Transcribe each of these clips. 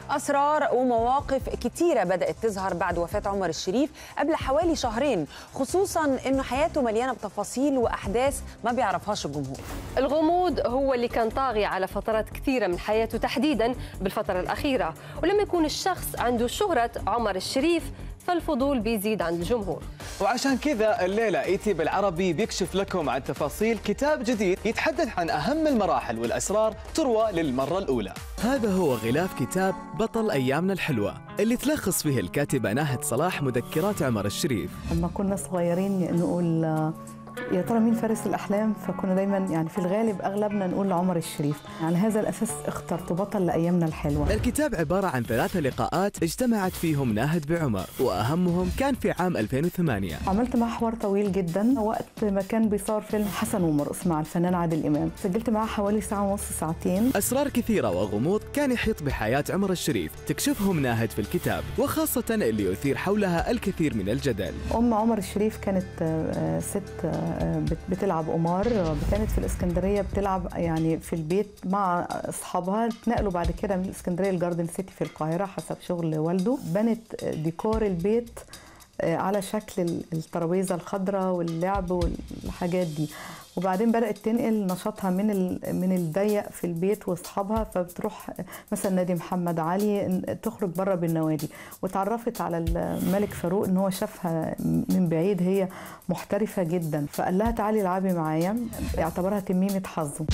أسرار ومواقف كتيرة بدأت تظهر بعد وفاة عمر الشريف قبل حوالي شهرين خصوصا أنه حياته مليانة بتفاصيل وأحداث ما بيعرفهاش الجمهور الغموض هو اللي كان طاغي على فترات كثيرة من حياته تحديدا بالفترة الأخيرة ولما يكون الشخص عنده شهرة عمر الشريف فالفضول بيزيد عند الجمهور وعشان كذا الليلة ايتي بالعربي بيكشف لكم عن تفاصيل كتاب جديد يتحدث عن أهم المراحل والأسرار تروى للمرة الأولى هذا هو غلاف كتاب بطل أيامنا الحلوة اللي تلخص فيه الكاتبة ناهد صلاح مذكرات عمر الشريف لما كنا صغيرين نقول آه، يا ترى مين فارس الأحلام فكنا دايما يعني في الغالب أغلبنا نقول لعمر الشريف على هذا الأساس اخترت بطل لأيامنا الحلوة الكتاب عبارة عن ثلاثة لقاءات اجتمعت فيهم ناهد بعمر وأهمهم كان في عام 2008 عملت معاه حوار طويل جدا وقت ما كان بيصور فيلم حسن ومرقص مع الفنان عادل إمام سجلت معاه حوالي ساعة ونص ساعتين أسرار كثيرة وغموض كان يحيط بحياة عمر الشريف تكشفهم ناهد في الكتاب وخاصة اللي يثير حولها الكثير من الجدل أم عمر الشريف كانت آه، آه، ست آه، بت- بتلعب قمار آه، كانت في الإسكندرية بتلعب يعني في البيت مع أصحابها اتنقلوا بعد كده من الإسكندرية لجاردن سيتي في القاهرة حسب شغل والده بنت آه، ديكور البيت آه، على شكل ال- الترابيزة الخضراء واللعب والحاجات دي وبعدين بدأت تنقل نشاطها من ال- من الضيق في البيت واصحابها فبتروح مثلا نادي محمد علي إن- تخرج بره بالنوادي وتعرفت على الملك فاروق ان هو شافها من بعيد هي محترفه جدا فقال لها تعالي العبي معايا اعتبرها تميمه حظه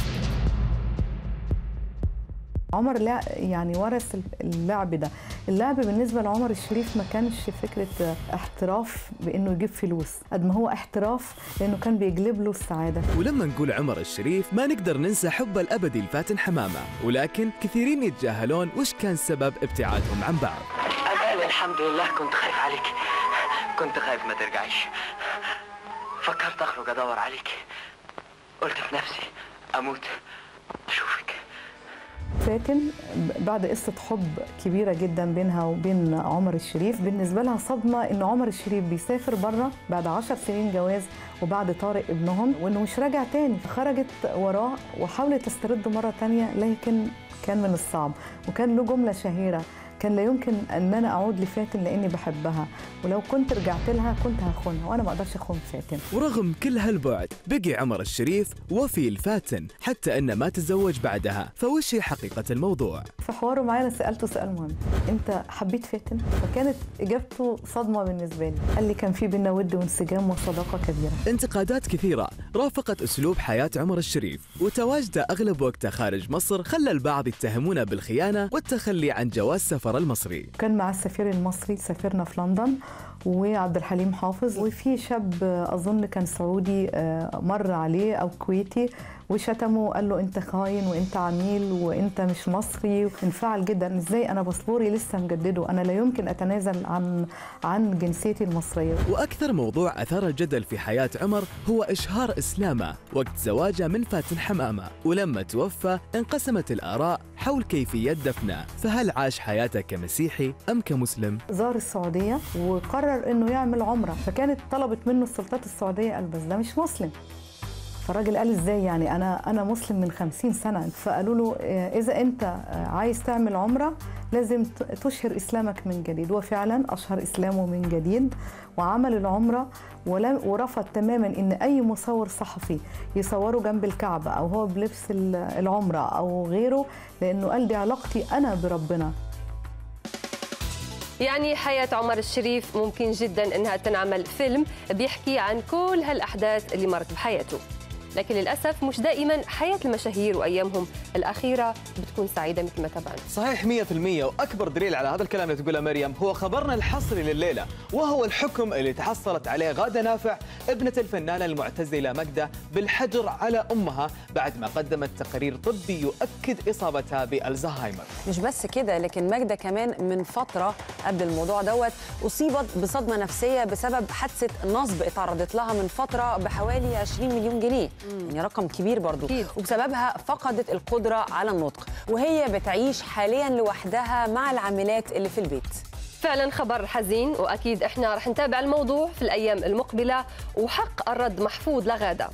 عمر لا يعني ورث اللعب ده اللعب بالنسبة لعمر الشريف ما كانش فكرة احتراف بأنه يجيب فلوس قد ما هو احتراف لأنه كان بيجلب له السعادة ولما نقول عمر الشريف ما نقدر ننسى حبه الأبدي لفاتن حمامة ولكن كثيرين يتجاهلون وش كان سبب ابتعادهم عن بعض أمال الحمد لله كنت خايف عليك كنت خايف ما ترجعيش فكرت أخرج أدور عليك قلت في نفسي أموت أشوفك فاتن بعد قصة حب كبيرة جدا بينها وبين عمر الشريف بالنسبة لها صدمة إن عمر الشريف بيسافر بره بعد عشر سنين جواز وبعد طارق ابنهم وإنه مش راجع تاني خرجت وراه وحاولت تسترده مرة تانية لكن كان من الصعب وكان له جملة شهيرة كان لا يمكن ان انا اعود لفاتن لاني بحبها ولو كنت رجعت لها كنت هخونها وانا ما اقدرش اخون فاتن ورغم كل هالبعد بقي عمر الشريف وفي الفاتن حتى انه ما تزوج بعدها فوش هي حقيقة الموضوع في حواره معايا انا سالته سؤال مهم انت حبيت فاتن فكانت اجابته صدمه بالنسبه لي قال لي كان في بينا ود وانسجام وصداقه كبيره انتقادات كثيرة رافقت أسلوب حياة عمر الشريف وتواجده أغلب وقته خارج مصر خلى البعض يتهمونه بالخيانة والتخلي عن جواز سفر المصري كان مع السفير المصري سافرنا في لندن وعبد الحليم حافظ وفي شاب آه، اظن كان سعودي آه، مر عليه او كويتي وشتمه وقال له انت خاين وانت عميل وانت مش مصري انفعل جدا ازاي انا باسبوري لسه مجدده انا لا يمكن اتنازل عن عن جنسيتي المصريه وأكثر موضوع أثار الجدل في حياة عمر هو إشهار إسلامه وقت زواجه من فاتن حمامة ولما توفى انقسمت الآراء حول كيفية دفنه فهل عاش حياته كمسيحي أم كمسلم؟ زار السعوديه وقرر انه يعمل عمره فكانت طلبت منه السلطات السعوديه قال بس ده مش مسلم فالراجل قال ازاي يعني انا انا مسلم من خمسين سنه فقالوا له آه، اذا انت آه، عايز تعمل عمره لازم ت- تشهر اسلامك من جديد وفعلا اشهر اسلامه من جديد وعمل العمره ولم ورفض تماما ان اي مصور صحفي يصوره جنب الكعبه او هو بلبس ال- العمره او غيره لانه قال دي علاقتي انا بربنا يعني حياة عمر الشريف ممكن جدا انها تنعمل فيلم بيحكي عن كل هالاحداث اللي مرت بحياته لكن للاسف مش دائما حياة المشاهير وايامهم الاخيرة بتكون سعيدة مثل ما تبعنا صحيح 100% واكبر دليل على هذا الكلام اللي تقوله مريم هو خبرنا الحصري لليله وهو الحكم اللي تحصلت عليه غاده نافع ابنه الفنانه المعتزله مجده بالحجر على امها بعد ما قدمت تقرير طبي يؤكد اصابتها بالزهايمر مش بس كده لكن ماجدة كمان من فترة قبل الموضوع دوت أصيبت بصدمة نفسية بسبب حادثة نصب اتعرضت لها من فترة بحوالي 20 مليون جنيه يعني رقم كبير برضو أكيد. وبسببها فقدت القدرة على النطق وهي بتعيش حاليا لوحدها مع العاملات اللي في البيت فعلا خبر حزين واكيد احنا رح نتابع الموضوع في الايام المقبله وحق الرد محفوظ لغاده